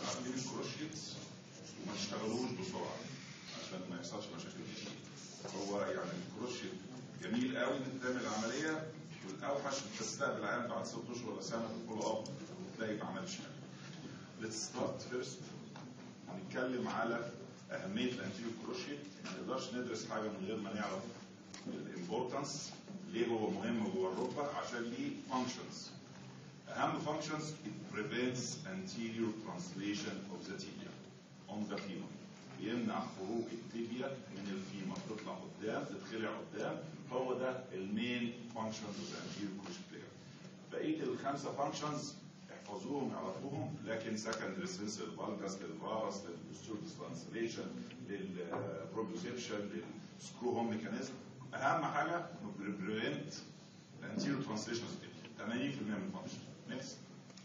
عاملين الكروشيتس وما تشتغلوش بسرعه عشان ما يحصلش مشاكل كتير هو يعني الكروشيت جميل قوي انك تعمل عمليه والاوحش انك تستقبل عيان بعد ست اشهر ولا سنه في الفولو اب وتلاقي ما عملش حاجه. ليتس ستارت فيرست هنتكلم على اهميه الانتيريو كروشيت ما نقدرش ندرس حاجه من غير ما نعرف الامبورتنس ليه هو مهم جوه الركبه عشان ليه فانكشنز اهم فانكشنز it prevents anterior translation of the tibia on the femur يمنع خروج التibia من الفيمر تطلع قدام تتخلع قدام هو ده المين فانكشنز اوف the anterior cruciate player بقيه الخمسه فانكشنز احفظوهم اعرفوهم لكن سكندري سنس الفالجاس للفارس للبوستيريور ديسترانسليشن للبروبيوسيبشن للسكرو هوم ميكانيزم اهم حاجه بريفنت الانتيريور ترانسليشن 80% من الفانكشن نكست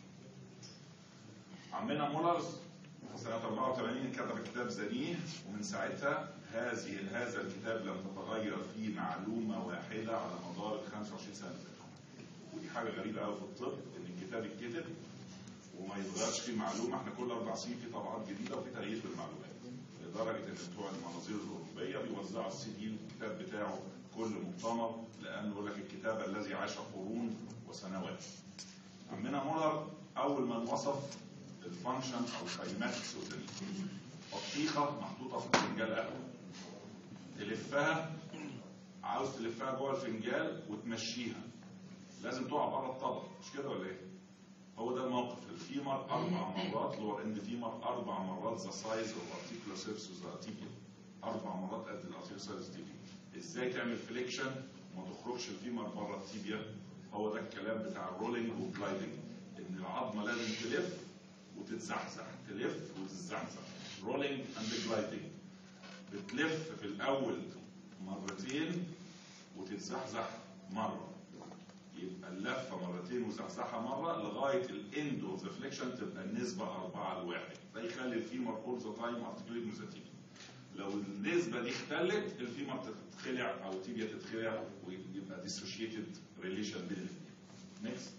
عمنا مولرز سنة 84 كتب كتاب زنيه ومن ساعتها هذه هذا الكتاب لم تتغير فيه معلومة واحدة على مدار ال 25 سنة اللي فاتوا. ودي حاجة غريبة قوي في الطب إن الكتاب يتكتب وما يتغيرش فيه معلومة احنا كل أربع سنين في طبعات جديدة وفي تغيير في المعلومات. لدرجة إن بتوع المناظير الأوروبية بيوزعوا السي دي الكتاب بتاعه كل مؤتمر لأنه يقول لك الكتاب الذي عاش قرون وسنوات. عمنا مولر أول من وصف الفانكشن او الكايماتكس بطيخه محطوطه في فنجان قهوه تلفها عاوز تلفها جوه الفنجان وتمشيها لازم تقع بره الطبق مش كده ولا ايه؟ هو ده الموقف الفيمر اربع مرات لور اند فيمر اربع مرات ذا سايز اوف ارتيكولار سيرفيس ذا تيبيا اربع مرات قد الارتيكولار سيرفيس تيبيا ازاي تعمل فليكشن وما تخرجش الفيمر بره التيبيا هو ده الكلام بتاع الرولينج والجلايدنج ان العظمه لازم تلف وتتزحزح تلف وتتزحزح رولينج اند جلايدنج بتلف في الاول مرتين وتتزحزح مره يبقى اللفه مرتين وزحزحها مره لغايه الاند اوف ذا فليكشن تبقى النسبه 4 لواحد ده يخلي الفيمر اول ذا تايم ارتكليت ميزاتيك لو النسبه دي اختلت الفيمر تتخلع او تيبيا تتخلع ويبقى ديسوشيتد ريليشن بين الاثنين نيكست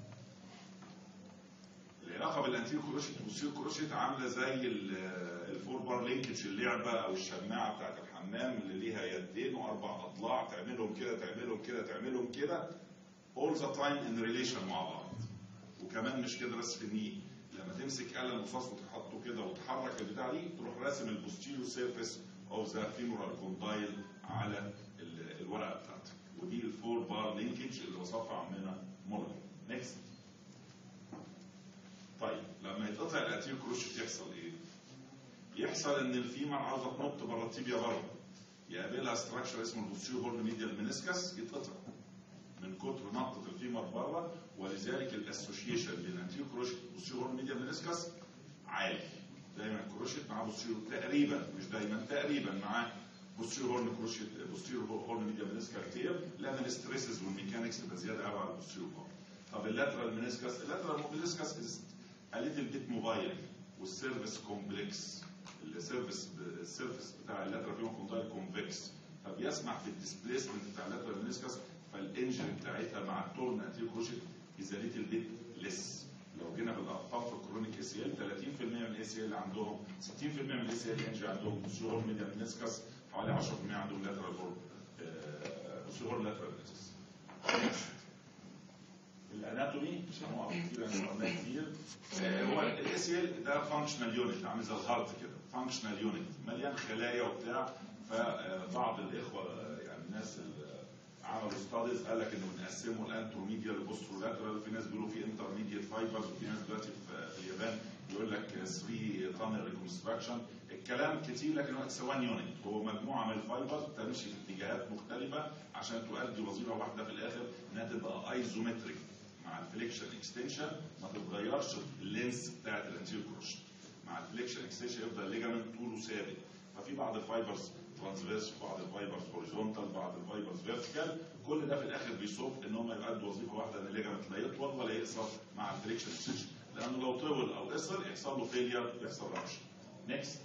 العلاقه بالانتيريو كروشيت والسير كروشيت عامله زي الفور بار لينكج اللعبه او الشماعه بتاعت الحمام اللي ليها يدين واربع اضلاع تعملهم كده تعملهم كده تعملهم كده all the time in relation مع بعض وكمان مش كده بس في الني لما تمسك قلم رصاص وتحطه كده وتحرك البتاع دي تروح راسم البوستيريو سيرفيس اوف ذا فيمورال كوندايل على الورقه بتاعته ودي الفور بار لينكج اللي وصفها عمنا مولر نيكست طيب لما يتقطع الاتيل كروشيت يحصل ايه؟ يحصل ان الفيمر عاوزه تنط بره التيبيا بره يقابلها ستراكشر اسمه البوستيريو هورن ميديال منسكس يتقطع من كتر نطة الفيمر بره ولذلك الاسوشيشن بين الانتيل كروشيت والبوستيريو هورن ميديال منسكس عالي دايما الكروشيت معاه بوستيريو تقريبا مش دايما تقريبا معاه بوستيريو هورن كروشيت بوستيريو هورن ميديال منسكس كتير لان الاستريسز والميكانكس تبقى زياده قوي على البوستيريو هورن طب اللاترال منسكس اللاترال منسكس a little bit mobile والسيرفيس كومبلكس السيرفيس السيرفيس بتاع اللاترال فيهم كوندايل كونفكس فبيسمح في الديسبيسمنت بتاع اللاترال منسكس فالانجن بتاعتها مع التورن انتيريو كروشيت از a little bit less لو جينا بالارقام في الكرونيك اي سي ال 30% من الاي سي ال عندهم 60% من الاي سي ال انجن عندهم بوستيريور ميديا منسكس حوالي 10% عندهم لاترال بوستيريور لاترال منسكس الاناتومي عشان هو كتير انا كتير هو الاي سي ال ده فانكشنال يونت عامل زي الهارت كده فانكشنال يونت مليان خلايا وبتاع فبعض الاخوه يعني الناس اللي عملوا ستاديز قال لك انه بنقسمه الانتروميديال بوسترولاترال في ناس بيقولوا في انترميديال فايبرز وفي ناس دلوقتي في اليابان بيقول لك 3 تانل ريكونستراكشن الكلام كتير لكن هو اتس وان يونت هو مجموعه من الفايبرز تمشي في اتجاهات مختلفه عشان تؤدي وظيفه واحده في الاخر انها تبقى ايزومتريك مع الفليكشن اكستنشن ما تتغيرش اللينس بتاعت الانتيريور كروشن مع الفليكشن اكستنشن يفضل الليجامنت طوله ثابت ففي بعض الفايبرز ترانسفيرس بعض الفايبرز هوريزونتال بعض الفايبرز فيرتيكال كل ده في الاخر بيصب ان هم يؤدوا وظيفه واحده ان الليجامنت لا يطول ولا يقصر مع الفليكشن اكستنشن لانه لو طول او قصر يحصل له فيلير يحصل رابشن نيكست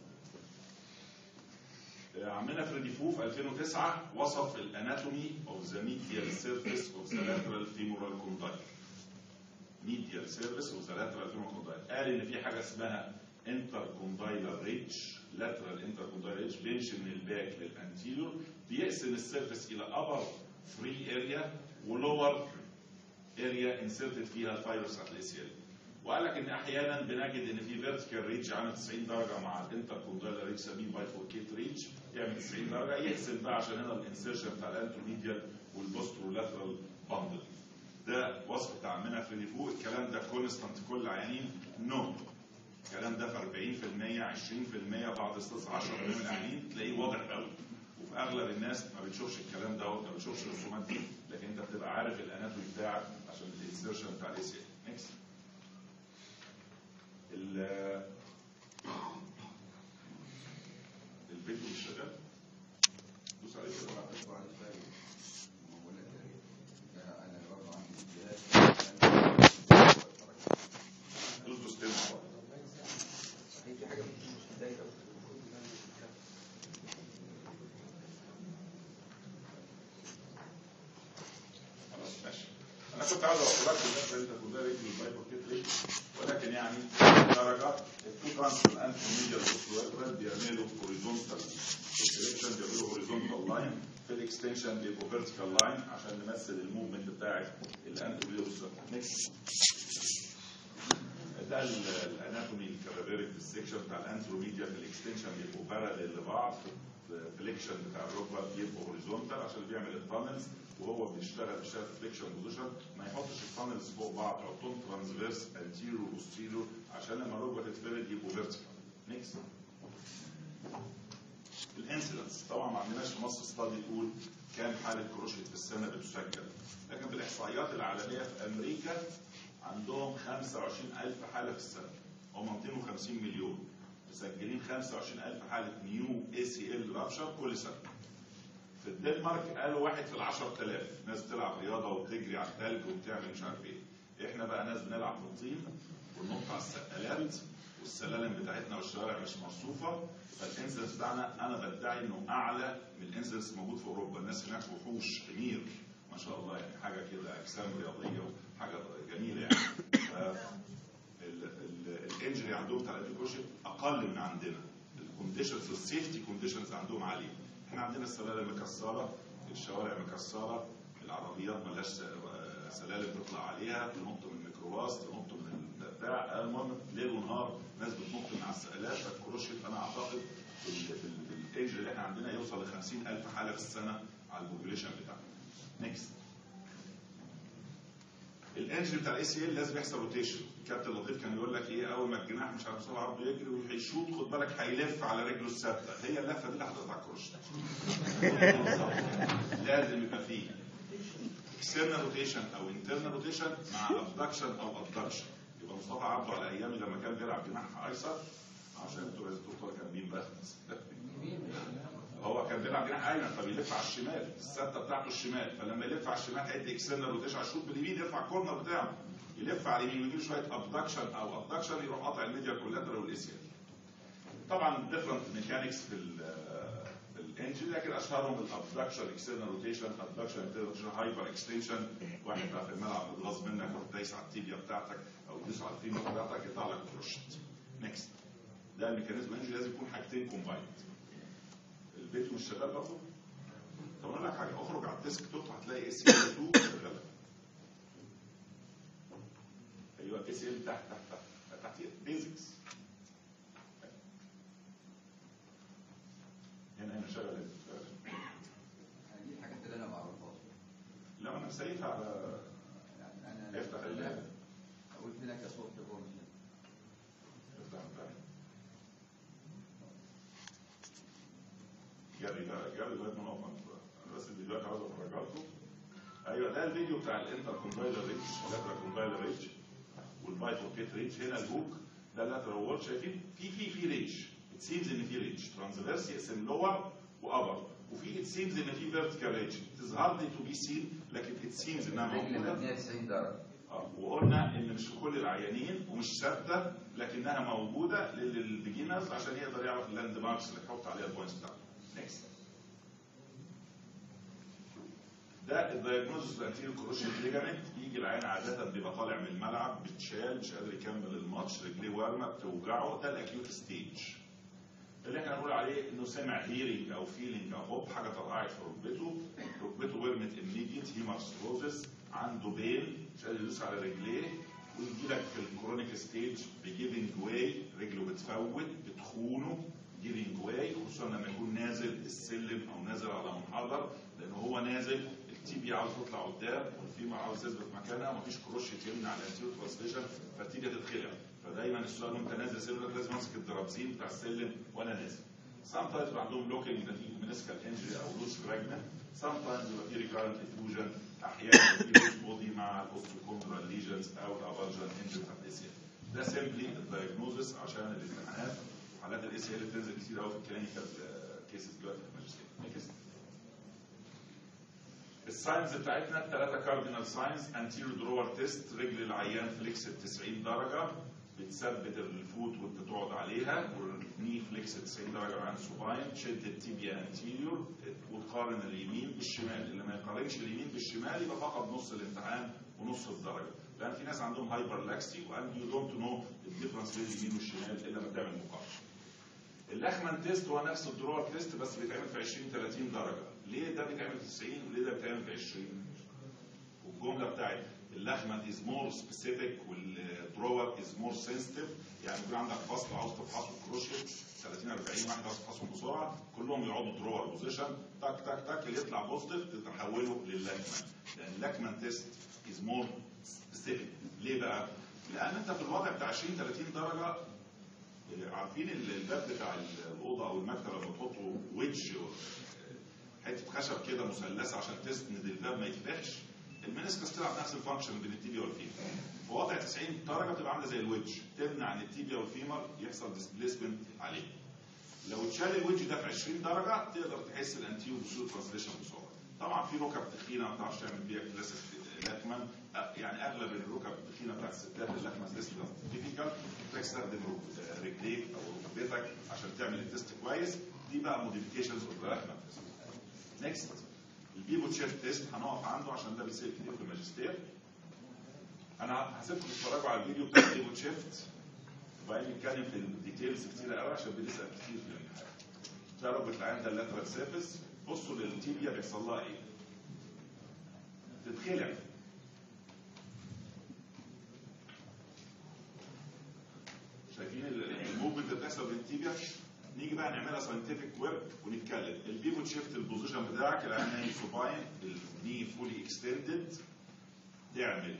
عمنا فريدي فو في 2009 وصف الاناتومي اوف ذا ميديال سيرفيس اوف ذا لاترال فيمورال كوندايل ميديال سيرفيس اوف ذا لاترال فيمورال كوندايل قال ان في حاجه اسمها انتر كوندايلر ريتش لاترال انتر كوندايلر ريتش بيمشي من الباك للانتيريور بيقسم السيرفيس الى ابر فري اريا ولور اريا انسرتد فيها الفايروس اتليسيال وقال لك ان احيانا بنجد ان في فيرتيكال ريتش عامل 90 درجه مع الانتر كوندايلر ريتش سميه بايفوركيت ريتش يعمل 90 درجه يقسم بقى عشان هنا الانسيرشن بتاع الانتروميديال والبوسترولاترال باندل ده وصف بتاع منها في اللي فوق الكلام ده كونستانت كل عيانين نو الكلام ده في 40% 20% بعض استاذ 10% من العيانين تلاقيه واضح قوي وفي اغلب الناس ما بتشوفش الكلام ده ما بتشوفش الرسومات دي لكن انت بتبقى عارف الاناتومي بتاعك عشان الانسيرشن بتاع الاي سي نكست الفيديو مش شغال دوس عليه كده ولا حاجة. دوس دوستين مع بعض في حاجه مش مضايقه خلاص ماشي انا كنت عاوز اقول لك بالنسبه انت كلها ريت البايبوكيت ريت ولكن يعني درجات التو ترانسفير انت ميديا والسويربرال بيعملوا هوريزونتال السلكشن بيعملوا هوريزونتال لاين في الاكستنشن بيبقوا فيرتيكال لاين عشان نمثل الموفمنت بتاع الانتوبيوس نكست ده ال- الاناتومي الكابابيريك في السكشن بتاع الانتروميديا في الاكستنشن بيبقوا باراليل لبعض في الفليكشن بتاع الركبه بيبقوا هوريزونتال عشان اللي بيعمل التانلز وهو بيشتغل بيشتغل في فليكشن بوزيشن ما يحطش التانلز فوق بعض يحطهم ترانسفيرس انتيرو وستيرو عشان لما الركبه تتفرد يبقوا فيرتيكال نيكست الانسيدنس طبعا ما عندناش في مصر ستادي تقول كام حاله كروشيت في السنه بتسجل لكن في الاحصائيات العالميه في امريكا عندهم 25000 حاله في السنه هم 250 مليون مسجلين 25000 حاله نيو اي سي ال رابشر كل سنه في الدنمارك قالوا واحد في ال 10000 ناس بتلعب رياضه وبتجري على الثلج وبتعمل مش عارف ايه احنا بقى ناس بنلعب في الطين وننط على السقالات والسلالم بتاعتنا والشوارع مش مرصوفه فالانسنس بتاعنا انا بدعي انه اعلى من الانسنس موجود في اوروبا الناس هناك وحوش حمير ما شاء الله يعني حاجه كده اجسام رياضيه وحاجه جميله يعني الانجري عندهم بتاع الانتيكوشن اقل من عندنا الكونديشنز السيفتي كونديشنز عندهم عاليه احنا عندنا السلالم مكسره الشوارع مكسره العربيات ملهاش س- سلالم تطلع عليها تنط من الميكروباص تنط من البتاع المهم ليل ونهار ناس بتنط من على السقالات فالكروشيت انا اعتقد في ال- في ال- في الانجري اللي احنا عندنا يوصل ل 50000 حاله في السنه على البوبوليشن بتاعنا نيكست الانجري بتاع الاي سي ال لازم يحصل روتيشن الكابتن لطيف كان يقول لك ايه اول ما الجناح مش عارف صباع عرضه يجري وهيشوط خد بالك هيلف على رجله الثابته هي اللفه دي اللي هتقطع الكروش لازم يبقى فيه اكسترنال روتيشن او انترنال روتيشن مع ابدكشن او ابدكشن يبقى مصطفى عبده على ايامي لما كان بيلعب جناح ايسر عشان انتوا لازم تقولوا كان مين بقى هو كان بيلعب جناح ايمن فبيلف على الشمال الثابته بتاعته الشمال فلما يلف على الشمال هيدي اكسترنال روتيشن هيشوط باليمين يرفع الكورنر بتاعه يلف على اليمين ويجيب شويه ابدكشن او ابدكشن يروح قاطع الميديا كولاترال والاسيال طبعا ديفرنت ميكانكس في ال في الانجن لكن اشهرهم الابدكشن اكسترنال روتيشن ابدكشن روتيشن هايبر اكستنشن واحد بقى في الملعب متغاظ منك يروح دايس على التيبيا بتاعتك او يدوس على الفيمر بتاعتك يطلع لك كروشت نكست ده الميكانيزم الانجن لازم يكون حاجتين كومبايند الفيديو مش شغال برضه طب اقول لك حاجه اخرج على الديسك توب هتلاقي اس ال 2 شغاله ايوه اس ال تحت تحت تحت تحت بيزكس هنا هنا شغل هنا شغل. يعني دي الحاجات اللي انا ما اعرفهاش لا انا مسيفها على يعني انا افتح اللاب قلت لك يا صوت بونش افتح البتاع. جري بقى جري لغايه ما نقف عند- انا بس الفيديوهات عاوز افرجها لكم ايوه ده الفيديو بتاع الانتر كومبايلر ريتش اللاترال كومبايلر ريتش والبايفوركيت ريتش هنا الهوك ده اللاترال وول شايفين في في في ريتش ات سيمز ان في ريتش ترانسفيرس يقسم لور وابر وفي ات سيمز ان في فيرتيكال ريتش ات هاردلي تو بي سين لكن ات سيمز انها الرجل موجوده مبنيه 90 درجه آه، وقلنا ان مش في كل العيانين ومش ثابته لكنها موجوده للبيجنرز عشان يقدر يعرف اللاند ماركس اللي حط عليها البوينتس بتاعته. نيكست. ده الدايجنوزس الانتيريور كروشيت ليجامنت يجي العين عاده بيبقى طالع من الملعب بتشال مش قادر يكمل الماتش رجليه وارمه بتوجعه ده الاكيوت ستيج اللي احنا هنقول عليه انه سمع هيرنج او فيلينج او هوب حاجه طلعت في ركبته ركبته ورمت immediate هيمارثروزس عنده بين مش قادر يدوس على رجليه ويجي لك في الكرونيك ستيج بجيفنج واي رجله بتفوت بتخونه جيفنج واي خصوصا لما يكون نازل السلم او نازل على منحدر لان هو نازل التيبيا عاوز تطلع قدام والفيما عاوز تثبت مكانها ومفيش كروشيت يمنع الانتيريور ترانسليشن فالتيبيا تتخلع فدايما السؤال وانت نازل سلم لك لازم امسك الدرابزين بتاع السلم وانا نازل sometimes بيبقى عندهم لوكينج نتيجه منسكال انجري او لوس فراجمنت sometimes بيبقى في ريكارنت افيوجن احيانا في لوس بودي مع الاوستوكوندرال ليجنز او الافرجن انجري بتاعت الاي سي ده سيمبلي الدايجنوزس عشان الامتحانات حالات الاي سي اللي بتنزل كتير قوي في الكلينيكال كيسز دلوقتي في الماجستير Next. الساينز بتاعتنا ثلاثة كاردينال ساينز انتيريور درور تيست رجل العيان فليكس 90 درجة بتثبت الفوت وانت تقعد عليها والني فليكس 90 درجة عن سوباين تشد التيبيا انتيريور وتقارن اليمين بالشمال اللي ما يقارنش اليمين بالشمال يبقى فقط نص الامتحان ونص الدرجة لان في ناس عندهم هايبر لاكسي وان يو دونت نو الديفرنس بين اليمين والشمال الا لما تعمل مقارنة اللخمان تيست هو نفس الدرور تيست بس بيتعمل في 20 30 درجه ليه ده بيتعمل في 90 وليه ده بيتعمل في 20 والجمله بتاعت اللخمان از مور سبيسيفيك والدرور از مور سنسيتيف يعني يكون عندك فصل عاوز تفحصه كروشيت 30 40 واحد عاوز تفحصهم بسرعه كلهم يقعدوا درور بوزيشن تك تك تك اللي يطلع بوزيتيف تحوله لللاكمان لان اللاكمان تيست از مور سبيسيفيك ليه بقى؟ لان انت في الوضع بتاع 20 30 درجه عارفين الباب بتاع الاوضه او المكتب لما تحطوا ويدج حته خشب كده مثلثه عشان تسند الباب ما يتفتحش المنسكس تلعب نفس الفانكشن بين التيبيا والفيمر في وضع 90 درجه تبقى عامله زي الويدج تمنع ان التيبيا والفيمر يحصل ديسبليسمنت عليه لو اتشال الويدج ده في 20 درجه تقدر تحس الانتيو بسوء ترانسليشن بسرعه طبعا في ركب تخينه ما بتعرفش تعمل بيها كلاسيك لاكمان يعني اغلب الركب التخينه بتاعت الستات اللاكمان لسه تيبيكال تستخدم رجليك او ركبتك عشان تعمل التست كويس دي بقى موديفيكيشنز اوف لاكمان تيست نيكست البيبو تشيفت تيست هنقف عنده عشان ده بيصير كتير في الماجستير انا هسيبكم تتفرجوا على الفيديو بتاع البيبو تشيفت وبعدين نتكلم في الديتيلز كتير قوي عشان بنسال كتير في الامتحان ده ركبه العين ده اللاترال سيرفيس بصوا للتيبيا بيحصل لها ايه تتخلع شايفين الموفمنت اللي بتحصل بين التيبيا نيجي بقى نعملها ساينتفك ورك ونتكلم البيفوت شيفت البوزيشن بتاعك العين نايم سوباين الني فولي اكستندد تعمل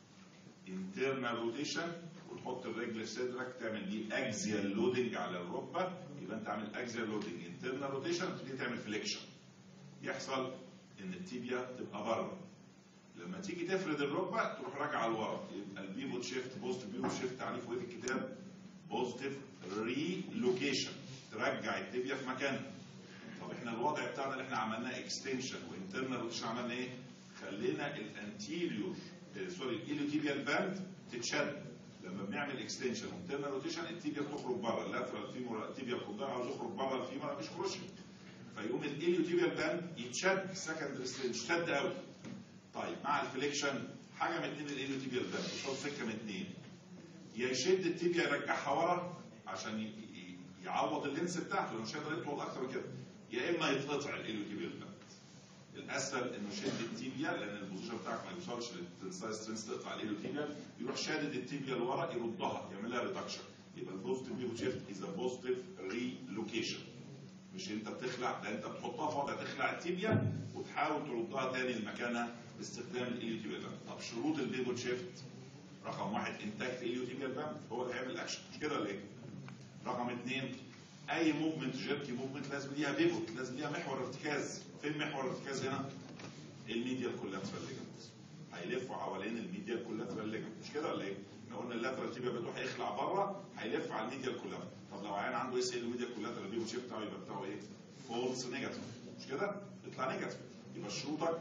انترنال روتيشن وتحط الرجل في صدرك تعمل دي اكزيال لودنج على الركبه يبقى انت عامل اكزيال لودنج انترنال روتيشن تبتدي تعمل فليكشن يحصل ان التيبيا تبقى بره لما تيجي تفرد الركبه تروح راجعه لورا يبقى البيفوت شيفت بوست بيفوت شيفت تعريف وين الكتاب بوزيتيف ريلوكيشن ترجع التibia في مكانها طب احنا الوضع بتاعنا اللي احنا عملناه اكستنشن وانترنال روتيشن عملنا ايه؟ خلينا الانتيريور سوري الاليوتيبيال باند تتشد لما بنعمل اكستنشن وانترنال روتيشن التيبيا بتخرج بره اللاترال فيمور التيبيا القدام عاوز يخرج بره الفيمور مفيش كروشن فيقوم الاليوتيبيال باند يتشد سكند شد قوي طيب مع الفليكشن حاجه من اتنين الاليوتيبيال باند قصاد سكه من اتنين يا يشد التيبيا يرجعها ورا عشان ي- ي- يعوض اللينس بتاعته مش هيقدر يطول اكتر من كده يا اما يتقطع الاليوتيبيال باند الاسهل انه شد التيبيا لان البوزيشن بتاعك ما يوصلش للتنسايز سترينث تقطع الاليوتيبيا يروح شادد التيبيا لورا يردها يعملها ريدكشن يبقى البوزيتيف بيبو شيفت از بوزيتيف ريلوكيشن مش انت بتخلع ده انت بتحطها في وضع تخلع التيبيا وتحاول تردها تاني لمكانها باستخدام الاليوتيبيال باند طب شروط البيبو شيفت رقم واحد انتاكت اليوتيبيال باند هو اللي هيعمل اكشن مش كده ولا ايه؟ رقم اثنين اي موفمنت جيركي موفمنت لازم ليها بيفوت لازم ليها محور ارتكاز فين محور الارتكاز هنا؟ الميديال كولاترال ليجمنت هيلفوا حوالين الميديال كولاترال ليجمنت مش كده ولا ايه؟ احنا قلنا اللاترال تيبيا بتروح يخلع بره هيلف على الميديال كولاترال طب لو عيان عنده اس ال الميديال كولاترال البيبو شيب بتاعه يبقى بتاعه ايه؟ فولس نيجاتيف مش كده؟ يطلع نيجاتيف يبقى شروطك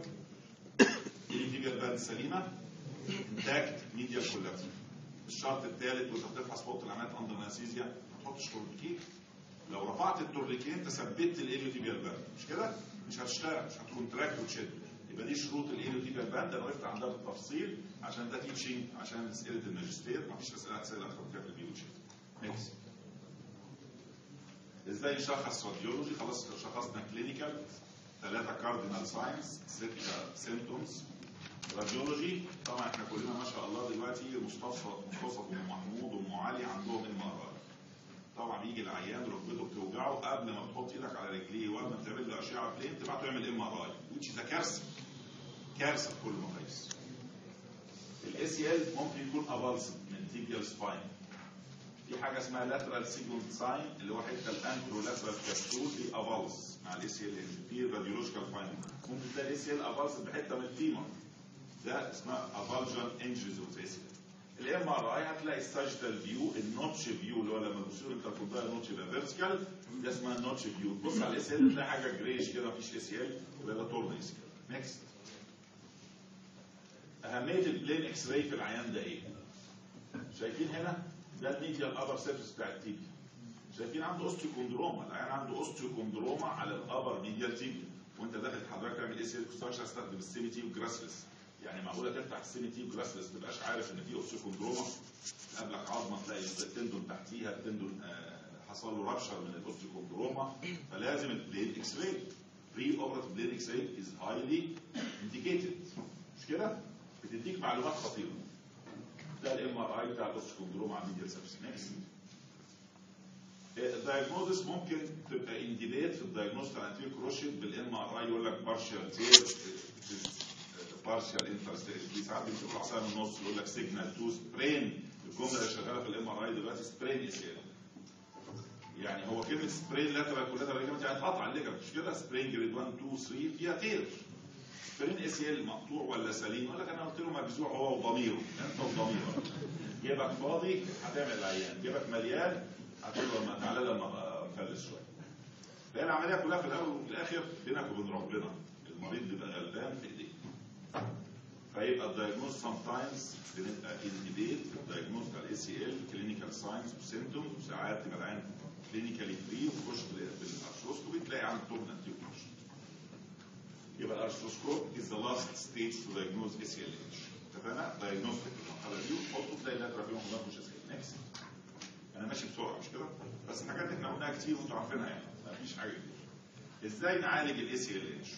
التيبيال باند سليمه انتاكت ميديال كولاترال الشرط الثالث وانت بتفحص فوق العمليات اندر انستيزيا ما تحطش تورنيكيت لو رفعت التورنيكين انت ثبت الاليوتيبيال باند مش كده؟ مش هتشتغل مش هتكونتراكت وتشد يبقى دي شروط الايلوتيبيال باند انا وقفت عندها بالتفصيل عشان ده تيتشنج عشان اسئله الماجستير مفيش اسئله اسئله اكتر من كده في البيولوجي نكست ازاي نشخص راديولوجي خلاص شخصنا كلينيكال ثلاثة كاردينال ساينس ستة سيمتومز راديولوجي طبعا احنا كلنا ما شاء الله دلوقتي مصطفى مصطفى وام محمود وام علي عندهم ام ار طبعا يجي العيان ركبته بتوجعه قبل ما تحط ايدك على رجليه وقبل ما تعمل له اشعه بلين تبعته يعمل ام ار اي which is a كارثه كارثه في كل المقاييس الاي سي ال ممكن يكون ابالس من تيبيال سباين في حاجه اسمها لاترال سيجمنت ساين اللي هو حته الانترو لاترال كابسول دي ابالس مع الاي سي ال في راديولوجيكال فايندنج ممكن تلاقي الاي سي ال ابالس بحته من الفيمر ده اسمها ابالجن انجريز اوف اي سي ال الام ار اي هتلاقي الساجيتال فيو النوتش فيو اللي هو لما تبص له انت الفضاء النوتش يبقى فيرتيكال ده اسمها النوتش فيو تبص على الاي سي ال تلاقي حاجه جريش كده مفيش اي سي ال يبقى ده تورن اي سي ال نكست اهميه البلين اكس راي في العيان ده ايه؟ شايفين هنا ده الميديال ابر سيرفيس بتاع التيبيا شايفين عنده اوستيوكوندروما العيان عنده اوستيوكوندروما على الابر ميديال تيبيا وانت داخل حضرتك تعمل اي سي ال كونستراكشن استخدم السيميتي وجراسلس يعني معقوله تفتح السيميتي وجراسلس ما تبقاش عارف ان في اوستيوكوندروما قبلك عظمه تلاقي التندون تحتيها التندون آه، حصل له رابشر من الاوستيوكوندروما فلازم البلين اكس راي بري اوبرت بلين اكس راي از هايلي انديكيتد مش كده؟ بتديك معلومات خطيره ده الام ار اي بتاع الاوستيوكوندروما على الميديال سيرفيس نكست الدايجنوزس ممكن تبقى انديليت في الدايجنوز بتاع الانتير كروشيت بالام ار اي يقول لك بارشال تير بارشال انترستيشن ساعات بيمسكوا العصايه من النص يقول لك سيجنال تو سبرين الجمله اللي شغاله في الام ار اي دلوقتي سبرين اس يعني هو كلمه سبرين لاترال كولاترال ليجمنت يعني اتقطع الليجمنت مش كده سبرين جريد 1 2 3 فيها تير سبرين اس ال مقطوع ولا سليم يقول لك انا قلت له مجزوع هو وضميره انت وضميرك جيبك فاضي هتعمل العيان جيبك مليان هتقول له لما تعالى لما نفلس شويه فهي العمليه كلها في الاول وفي الاخر بينك وبين ربنا المريض بيبقى غلبان في ايديك فيبقى الدايجنوز سام تايمز بنبقى انديبيت في الدايجنوز بتاع الاي سي ال كلينيكال ساينس وسيمتوم وساعات تبقى العين كلينيكالي فري وتخش بالارثروسكوبي تلاقي عنده تورن انتيوكوش يبقى الارثروسكوب از ذا لاست ستيج تو دايجنوز اي سي ال اتش اتفقنا دايجنوستيك المرحله دي وتحطه تلاقي لاترال فيهم مش نكست انا ماشي بسرعه مش كده بس الحاجات اللي احنا قلناها كتير وانتوا عارفينها يعني مفيش حاجه جديده ازاي نعالج الاي سي ال اتش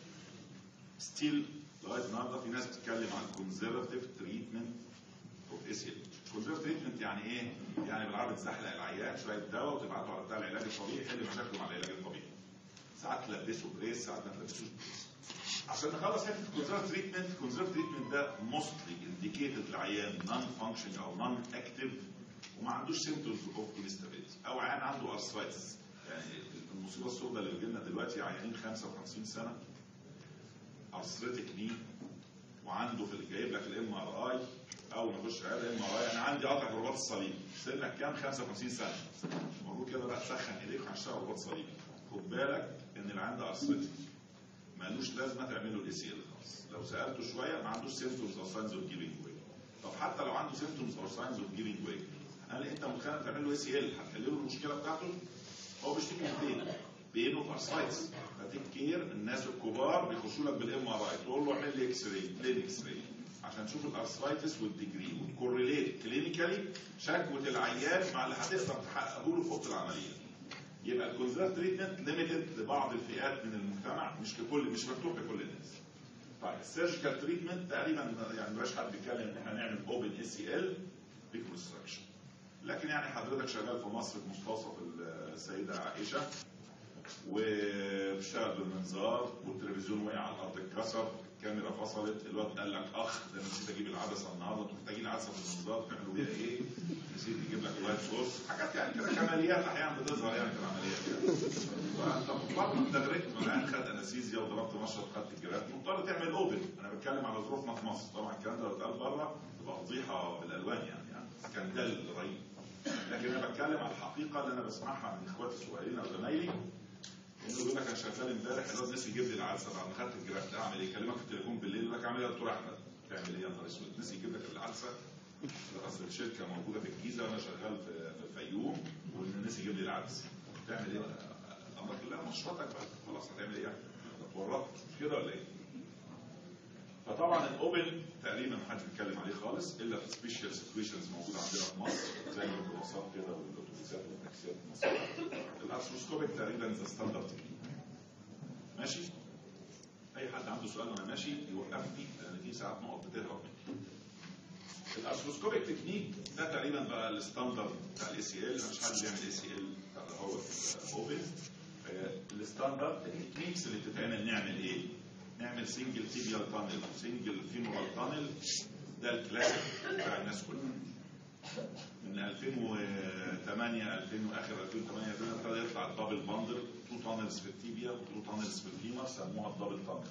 ستيل لغايه النهارده في ناس بتتكلم عن كونزرفتيف تريتمنت اوف اي سي ال اتش كونزرفتيف تريتمنت يعني ايه؟ يعني بالعربي تزحلق العيان شويه دواء وتبعته على بتاع العلاج الطبيعي يحل مشاكله مع العلاج الطبيعي ساعات تلبسه بريس ساعات ما تلبسوش بريس عشان نخلص حته الكونزرف تريتمنت الكونزرف تريتمنت ده موستلي انديكيتد لعيان نون فانكشن او نون اكتف وما عندوش سيمتومز اوف انستابيلتي او عيان عنده ارثرايتس يعني المصيبه السوداء اللي بتجيلنا دلوقتي عيانين 55 سنه ارثريتك ني وعنده في جايب لك الام ار اي اول ما يخش عياده ام ار اي انا عندي قطع رباط الصليبي سنك كام 55 سنه المفروض كده بقى تسخن ايديك وهشتغل رباط صليبي خد بالك ان اللي عنده ارثريتك مالوش لازمه تعمل له الاي سي ال خالص لو سالته شويه ما عندوش سيمتومز او ساينز اوف جيفنج واي طب حتى لو عنده سيمتومز او ساينز اوف جيفنج واي هل انت متخيل تعمل له اي سي ال هتحل له المشكله بتاعته؟ هو بيشتكي من بين بين اوف ارثرايتس فتيك كير الناس الكبار بيخشوا لك بالام ار اي تقول له اعمل لي اكس راي بلين اكس راي عشان تشوف الارثرايتس والديجري وتكورليت كلينيكالي شكوى العيان مع اللي هتقدر تحققه له في اوضه العمليه يبقى الكونزرف تريتمنت ليميتد لبعض الفئات من المجتمع مش لكل مش مفتوح لكل الناس. طيب السيرجيكال تريتمنت تقريبا يعني مبقاش حد بيتكلم ان احنا نعمل اوبن اي سي ال ريكونستراكشن. لكن يعني حضرتك شغال في مصر في مستوصف السيده عائشه وبتشتغل بالمنظار والتلفزيون وقع على الارض اتكسر الكاميرا فصلت الواد قال لك اخ ده أنا نسيت اجيب العدسه النهارده انتوا محتاجين عدسه في المنظار تعملوا بيها ايه؟ نسيت يجيب لك وايت سورس حاجات يعني كده كماليات احيانا بتظهر يعني في العمليات يعني فانت مضطر انت غرقت العيان خد انستيزيا وضربت مشرط خدت الجرات مضطر تعمل اوبن انا بتكلم على ظروفنا في مصر طبعا الكلام ده لو اتقال بره تبقى فضيحه بالالوان يعني يعني سكندال رهيب لكن انا بتكلم على الحقيقه اللي انا بسمعها من اخواتي الصغيرين او زمايلي انه يقول لك انا شغال امبارح الواد نسي يجيب لي العدسه بعد ما خدت الجراف ده اعمل ايه؟ يكلمك في التليفون بالليل يقول لك اعمل ايه يا دكتور احمد؟ تعمل ايه يا نهار اسود؟ نسي يجيب لك العدسه اصل الشركه موجوده في الجيزه وانا شغال في في الفيوم وان نسي يجيب لي العدسه تعمل ايه؟ امرك الله مشرطك بقى خلاص هتعمل ايه يعني؟ اتورطت مش كده ولا ايه؟ فطبعا الاوبن تقريبا ما حدش بيتكلم عليه خالص الا في سبيشال سيتويشنز موجوده عندنا في مصر زي الميكروباصات كده والاتوبيسات والتاكسيات في مصر الارثروسكوبيك تقريبا ذا ستاندرد تكنيك ماشي اي حد عنده سؤال وانا ماشي يوقفني لان في ساعات نقط بتهرب الارثروسكوبيك تكنيك ده تقريبا بقى الستاندرد بتاع الاي سي ال مفيش حد بيعمل اي سي ال اللي هو اوبن الستاندرد التكنيكس اللي بتتعمل نعمل ايه؟ نعمل سنجل تيبيال تانل سنجل فيمورال تانل ده الكلاسيك بتاع الناس كلها من 2008 2000 واخر 2008 ابتدى يطلع الدبل باندل تو تانلز في التيبيا وتو تانلز في الفيمر سموها الدبل تانل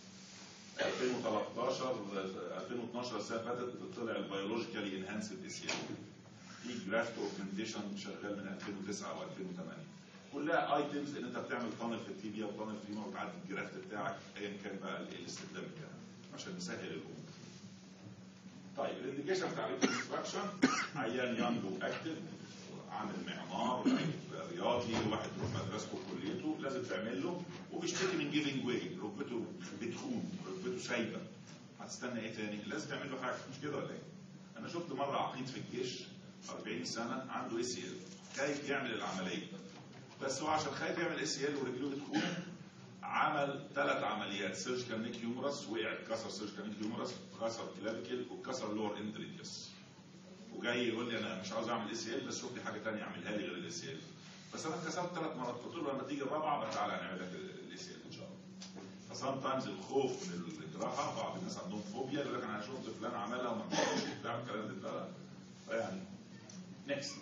2013 2012 السنه اللي فاتت طلع البيولوجيكالي انهانسد اس في جرافت اوجمنتيشن شغال من 2009 و2008 كلها ايتمز ان انت بتعمل تانل في التيبيا وتانل في الفيمر وتعدي الجرافت بتاعك ايا كان بقى الاستخدام بتاعك عشان نسهل الامور طيب الانديكيشن بتاع الريكونستراكشن عيان يانج واكتف عامل معمار رياضي واحد يروح مدرسته وكليته لازم تعمل له وبيشتكي من جيفنج واي ركبته بتخون ركبته سايبه هتستنى ايه تاني؟ لازم تعمل له حاجه مش كده ولا ايه؟ انا شفت مره عقيد في الجيش 40 سنه عنده اي سي ال خايف يعمل العمليه بس هو عشان خايف يعمل اي سي ال ورجله بتخون عمل ثلاث عمليات سيرجيكال نيك هيومرس وقع اتكسر سيرجيكال نيك هيومرس كسر كلافيكل وكسر لور اند ريديوس وجاي يقول لي انا مش عاوز اعمل اي سي ال بس شوف لي حاجه ثانيه اعملها لي غير الاي سي ال بس انا اتكسرت ثلاث مرات قلت له لما تيجي الرابعه بقى تعالى نعمل لك الاي سي ال ان شاء الله فسام تايمز الخوف من الجراحه بعض الناس عندهم فوبيا يقول لك انا شفت فلان عملها وما عملتش وبتاع الكلام ده فيعني نكست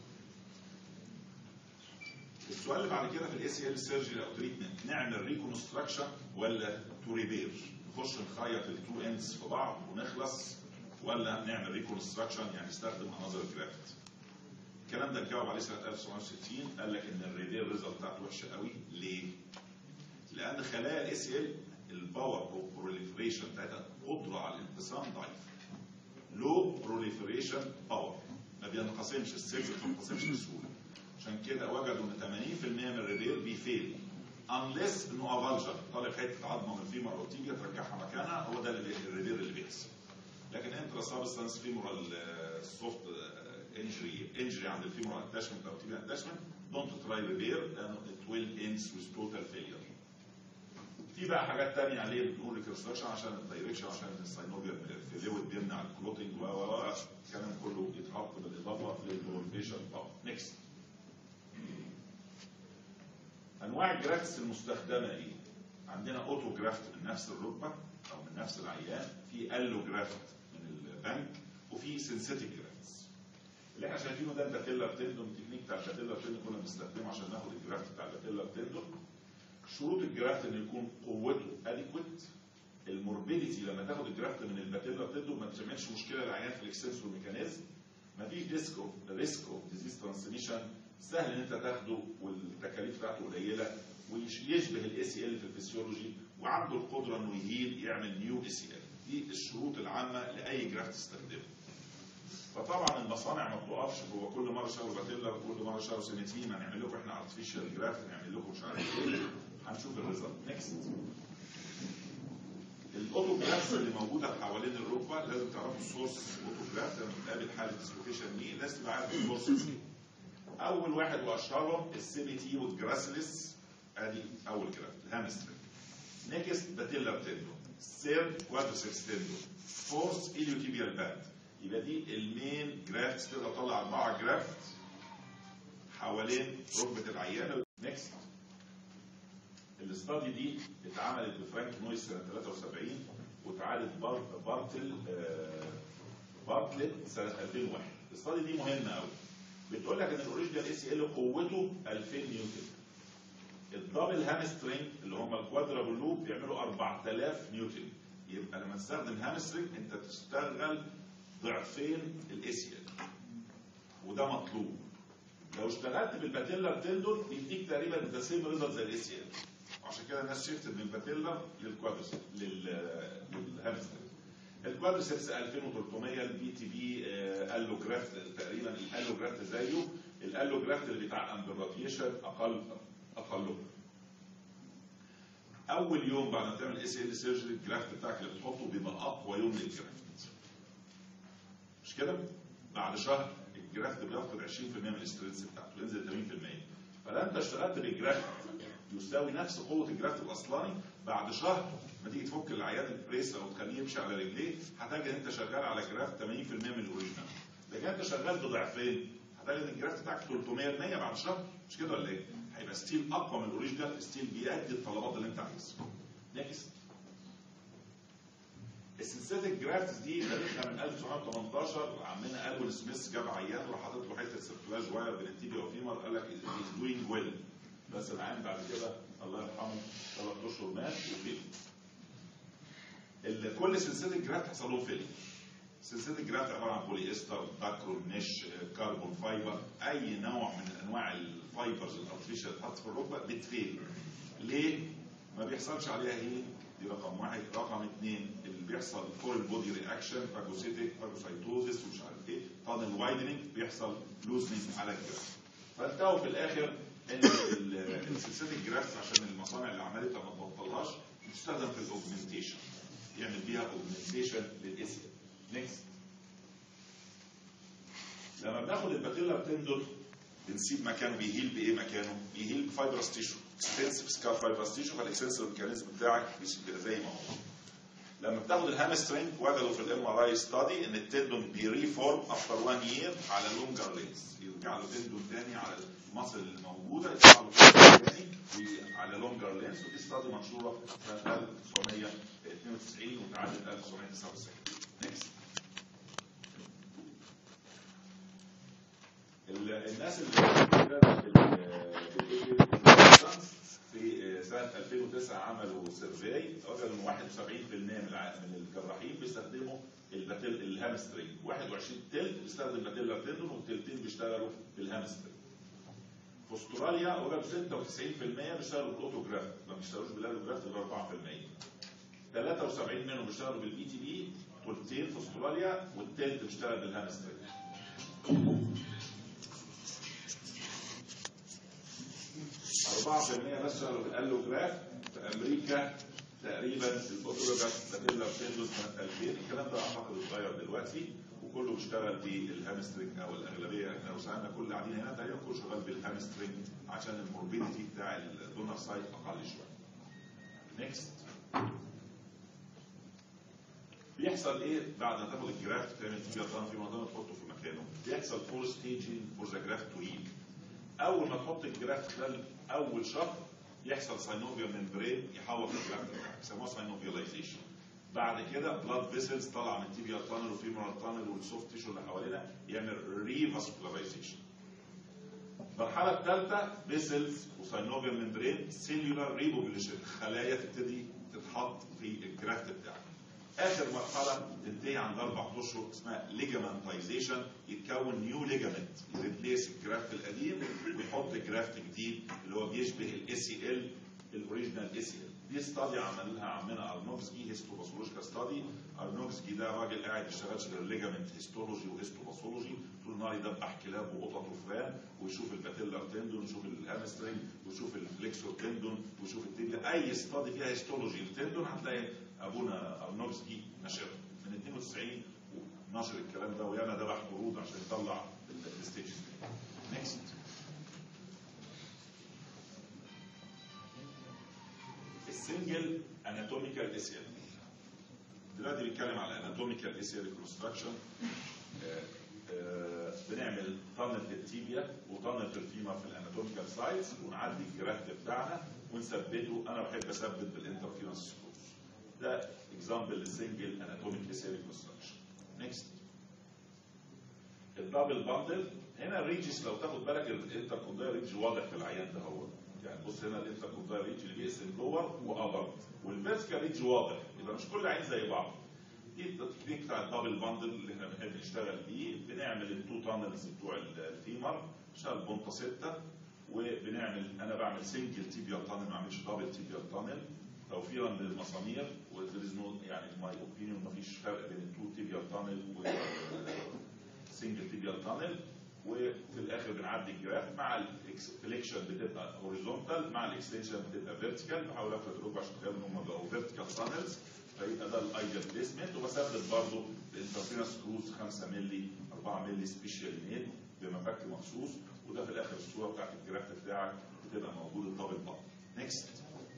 السؤال اللي بعد كده في الاي سي ال سيرجري او تريتمنت نعمل ريكونستراكشن ولا تو ريبير نخش نخيط التو اندز في بعض ونخلص ولا نعمل ريكونستراكشن يعني نستخدم انذر جرافت الكلام ده اتجاوب عليه سنه 1960 قال لك ان الريبير ريزلت بتاعته وحشه قوي ليه؟ لان خلايا الاي سي ال الباور بروليفريشن بتاعتها قدره على الانقسام ضعيف لو بروليفريشن باور ما بينقسمش السيلز ما بتنقسمش بسهوله عشان كده وجدوا ان 80% من الريبير بيفيل انليس انه افالجر طالب حته عظمه من الفيمر او تيجي ترجعها مكانها هو ده اللي الريبير اللي بيحصل لكن انترا سابستانس فيمورال سوفت انجري انجري عند الفيمورال اتاشمنت او تيبيا اتاشمنت دونت تراي ريبير لانه ات ويل اندز ويز توتال فيلير في بقى حاجات تانية عليه بنقول ريكونستراكشن عشان الدايركشن عشان الساينوبيا فلويد بيمنع الكلوتنج و و الكلام كله يتحط بالاضافه للبروفيشن باور نيكست انواع الجرافتس المستخدمه ايه؟ عندنا اوتو جرافت من نفس الركبه او من نفس العيان في الو جرافت من البنك وفي سينثيتيك جرافتس اللي احنا شايفينه ده الباتيلا تندون التكنيك بتاع الباتيلا تندون كنا بنستخدمه عشان ناخد الجرافت بتاع الباتيلا تندون شروط الجرافت ان يكون قوته اديكويت الموربيديتي لما تاخد الجرافت من الباتيلا تندون ما تعملش مشكله للعيان في الاكسنسور ميكانيزم مفيش ريسك اوف ريسك اوف ديزيز ترانسميشن سهل ان انت تاخده والتكاليف بتاعته قليله ويشبه الاي سي ال في الفسيولوجي وعنده القدره انه يهيل يعمل نيو اي سي ال دي الشروط العامه لاي جرافت تستخدمه فطبعا المصانع ما بتقفش هو كل مره شهر باتيلا وكل مره شهر سنتين هنعمل لكم احنا ارتفيشال جرافت هنعمل لكم مش عارف ايه هنشوف الريزلت نكست الاوتو جرافس اللي موجوده حوالين الركبه لازم تعرفوا السورس اوتو جراف لما بتقابل حاله ديسلوكيشن دي لازم تبقى عارف السورس اول واحد واشهرهم السيمي تي والجراسلس ادي اول جرافت الهامسترنج نيكست باتيلا تندون سيرد كوادرسكس تندون فورس اليوتيبيال باند يبقى دي المين جرافت تقدر تطلع اربعه جرافت حوالين ركبه العيانه نيكست الاستادي دي اتعملت بفرانك نويس سنه 73 واتعادت بارتل بارتلت سنه 2001 الاستادي دي مهمه قوي بتقول لك ان الاوريجينال اي سي ال قوته 2000 نيوتن الدبل هامسترنج اللي هم الكوادرابل لوب بيعملوا 4000 نيوتن يبقى لما تستخدم هامسترنج انت تشتغل ضعفين الاي سي ال وده مطلوب لو اشتغلت بالباتيلر تندون بيديك تقريبا ذا سيم ريزلت زي الاي سي ال عشان كده الناس شفت من الباتيلر للكوادرسيبس للهامسترنج الكوادرسيبس 2300 البي تي بي الوجرافت تقريبا الالوجرافت زيه الالوجرافت اللي بيتعقم بالراديشن اقل اقله اول يوم بعد ما تعمل اس ال سيرجري الجرافت بتاعك اللي بتحطه بيبقى اقوى يوم للجرافت مش كده؟ بعد شهر الجرافت بيفقد 20% من الاستريس بتاعته ينزل 80% فلو انت اشتغلت بالجرافت يساوي نفس قوه الجرافت الاصلاني بعد شهر ما تيجي تفك العيان البريس او تخليه يمشي على رجليه هتجد انت شغال على جرافت 80% من الاوريجينال لكن انت شغال بضعفين هتجد ان الجرافت بتاعك 300% بعد شهر مش كده ولا ايه؟ هيبقى ستيل اقوى من الاوريجينال ستيل بيأدي الطلبات اللي انت عايزها. نيكست السنسيتك جرافتس دي تاريخها من 1918 عمنا الوين سميث جاب عيان وراح حاطط له حته سيركلاج واير بين التيبيا وفيمر قال لك از دوينج ويل بس العيان بعد كده الله يرحمه ثلاث اشهر مات وفيل ال- كل سنسيتك جرافت حصل لهم فيلم سلسله جرافت عباره عن بولي استر باكرون مش كربون فايبر اي نوع من انواع الفايبرز الارتفيشال اللي اتحط في الركبه بتفيل ليه؟ ما بيحصلش عليها هيل دي رقم واحد رقم اثنين اللي بيحصل فورين بودي رياكشن فاجوسيتك فاجوسايتوزس ومش عارف ايه تانل وايدنينج بيحصل لوزنينج على الجراف فانتهوا في الاخر ان ال- السلسله الجراف عشان المصانع اللي عملتها ما تبطلهاش بتستخدم في الاوجمنتيشن يعمل بيها اوجمنتيشن للاسم نيكست لما بناخد الباتيلا تندون بنسيب مكانه بيهيل بايه مكانه؟ بيهيل بفايبرس تيشو اكستنسيف سكار فايبرس تيشو فالاكستنسيف ميكانيزم بتاعك بيبقى زي ما هو لما بتاخد الهامسترنج وجدوا في الام ار اي ستادي ان التندون بيريفورم افتر 1 يير على لونجر لينز يرجع له تندون تاني على المصل اللي موجوده يرجع له تندون تاني على لونجر لينز ودي ستادي منشوره سنه 1992 وتعادل 1999 نيكست ال- الناس اللي في سنة 2009 عملوا سيرفي وجدوا ان 71% من الع- من الجراحين بيستخدموا الباتيل الهامسترينج 21 تلت بيستخدم باتيلا تندون والتلتين بيشتغلوا بالهامسترينج في استراليا وجدوا 96% بيشتغلوا بالاوتوجراف ما بيشتغلوش بالالوجراف غير 4% 73 منهم بيشتغلوا بالاي تي بي تلتين في استراليا والتلت بيشتغل بالهامسترينج 4% بس شغلوا بالالوجراف في امريكا تقريبا الاوتوجراف باتيلا بتندوس سنه 2000 الكلام ده اعتقد اتغير دلوقتي وكله بيشتغل بالهامسترنج او الاغلبيه احنا لو سالنا كل اللي قاعدين هنا تقريبا كله شغال بالهامسترنج عشان الموربيديتي بتاع الدونر سايت اقل شويه. نيكست بيحصل ايه بعد ما تاخد الجرافت تعمل فيه جرام في منظمه تحطه في مكانه بيحصل فور ستيجنج فور ذا جرافت تو هيل اول ما تحط الجرافت خلال اول شهر يحصل ساينوفيال ممبرين يحوط الجرافت بتاعك يسموها ساينوفياليزيشن بعد كده بلاد فيسلز طالعه من تيبيال تانل وفيمورال تانل والسوفت تيشو اللي حوالينا يعمل ريفاسكولارايزيشن المرحله الثالثه فيسلز وساينوفيال ممبرين سيلولار ريبوبيليشن خلايا تبتدي تتحط في الجرافت بتاعك اخر مرحله تنتهي عند اربع اشهر اسمها ليجامنتايزيشن يتكون نيو ليجامنت يريبليس الجرافت القديم ويحط جرافت جديد اللي هو بيشبه الاي سي ال الاوريجينال اي سي ال دي ستادي عملها عمنا ارنوفسكي هيستوباثولوجيكال ستادي ارنوفسكي ده راجل قاعد ما يشتغلش غير ليجامنت هيستولوجي وهيستوباثولوجي طول النهار يدبح كلاب وقطط وفئران ويشوف الباتيلر تندون ويشوف الهامسترنج ويشوف الفليكسور تندون ويشوف التيبيا اي ستادي فيها هيستولوجي التندون هتلاقي ابونا ارنوفسكي نشر من 92 ونشر الكلام ده وياما ذبح قرود عشان يطلع الستيجز نيكست السنجل اناتوميكال اسيل دلوقتي بنتكلم على اناتوميكال اسيل ريكونستراكشن بنعمل طنة التيبيا وطنة الفيمر في الاناتوميكال سايتس ونعدي الجرافت بتاعنا ونثبته انا بحب اثبت بالانترفيرنس سكروز ده اكزامبل للسنجل اناتوميك اسيل ريكونستراكشن نيكست الدبل باندل هنا الريجز لو تاخد بالك الانتركوندايل ريج واضح في العيان ده هو يعني بص هنا الانتركوندايل ريج اللي بيقسم لور وابر والفيرتيكال ريج واضح يبقى مش كل عين زي بعض دي التكنيك بتاع الدبل باندل اللي احنا بنحب نشتغل بيه بنعمل التو تانلز بتوع الفيمر نشتغل بونطه سته وبنعمل انا بعمل سنجل تيبيال تانل ما اعملش دبل تيبيال تانل توفيرا للمسامير وذير نو يعني ماي اوبينيون مفيش فرق بين التو تيبيال تانل والسنجل تيبيال تانل وفي الاخر بنعدي الجرافت مع الفليكشن بتبقى هوريزونتال مع الاكستنشن بتبقى فيرتيكال بحاول افرد لكم عشان تخيلوا ان هم بقوا فيرتيكال سانلز فيبقى ده الايديال بليسمنت وبثبت برضه الانترفيرنس سكروز 5 مللي 4 مللي سبيشال ميد بمفك مخصوص وده في الاخر الصوره بتاعت الجرافت بتاعك بتبقى موجوده دبل باب نيكست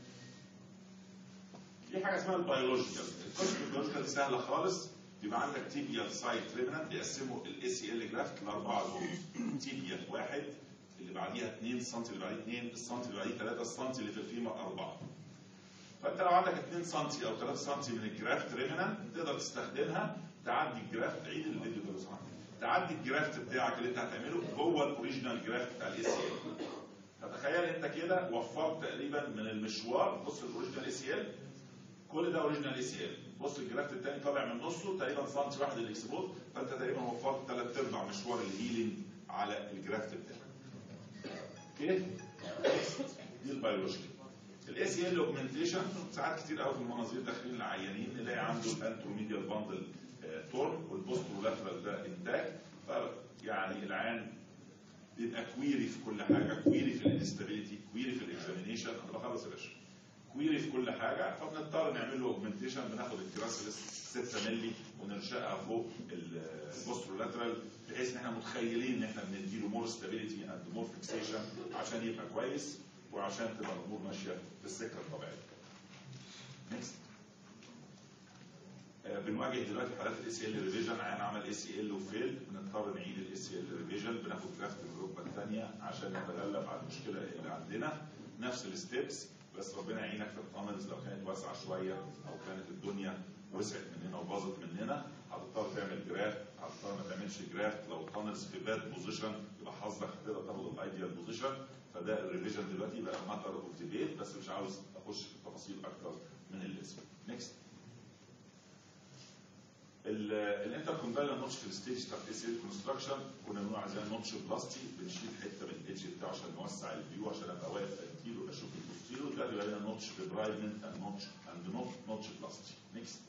في حاجه اسمها البيولوجيكال القسم البيولوجيكال دي سهله خالص يبقى عندك تيبيال سايت ريمنانت بيقسموا الاي سي ال جرافت لاربعه زونز تيبيال واحد اللي بعديها 2 سم اللي بعديه 2 السم اللي بعديه 3 السم اللي في الفيمر 4 فانت لو عندك 2 سم او 3 سم من الجرافت ريمنانت تقدر تستخدمها تعدي الجرافت عيد الفيديو ده لو سمحت تعدي الجرافت بتاعك اللي انت هتعمله جوه الاوريجينال جرافت بتاع الاي سي ال فتخيل انت كده وفرت تقريبا من المشوار بص الاوريجينال اي سي ال كل ده اوريجينال اي سي ال بص الجرافت الثاني طالع من نصه تقريبا سنتي واحد الاكسبوز فانت تقريبا وفرت ثلاث ارباع مشوار الهيلينج على الجرافت بتاعك اوكي دي البيولوجيكال الاي سي ال اوجمنتيشن ساعات كتير قوي في المناظير داخلين العيانين نلاقي عنده الانتروميديال باندل تورن والبوسترولاترال ده انتاج يعني العيان بيبقى كويري في كل حاجه كويري في الانستابيليتي كويري في الاكزامينيشن انا بخلص يا باشا كويري في كل حاجه فبنضطر نعمل له اوجمنتيشن بناخد الكراسلس 6 مللي ونرشقها فوق البوسترولاترال بحيث ان احنا متخيلين ان احنا بنديله مور ستابيليتي اند مور فيكسيشن عشان يبقى كويس وعشان تبقى الامور ماشيه في السكه الطبيعيه. نيكست بنواجه دلوقتي حالات الاي سي ال ريفيجن عيان عمل اي سي ال وفيل بنضطر نعيد الاي سي ال ريفيجن بناخد جرافت الركبه الثانيه عشان نتغلب على المشكله اللي عندنا نفس الستبس بس ربنا يعينك في التانلز لو كانت واسعه شويه او كانت الدنيا وسعت مننا وباظت مننا هتضطر تعمل جرافت هتضطر ما تعملش جرافت لو التانلز في باد بوزيشن يبقى حظك هتقدر تاخد الايديال بوزيشن فده الريفيجن دلوقتي بقى ماتر اوف ديبيت بس مش عاوز اخش في تفاصيل اكتر من اللازم. نيكست. الانتر كومبايلر نوتش في الستيج بتاع الاي سي كونستراكشن كنا بنقول عايزين نوتش بلاستي بنشيل حته من الايدج بتاعه عشان نوسع الفيو عشان ابقى واقف انتيرو اشوف البوستيرو دلوقتي بقى لنا نوتش ببرايدمنت اند نوتش اند نوت نوتش بلاستي نيكست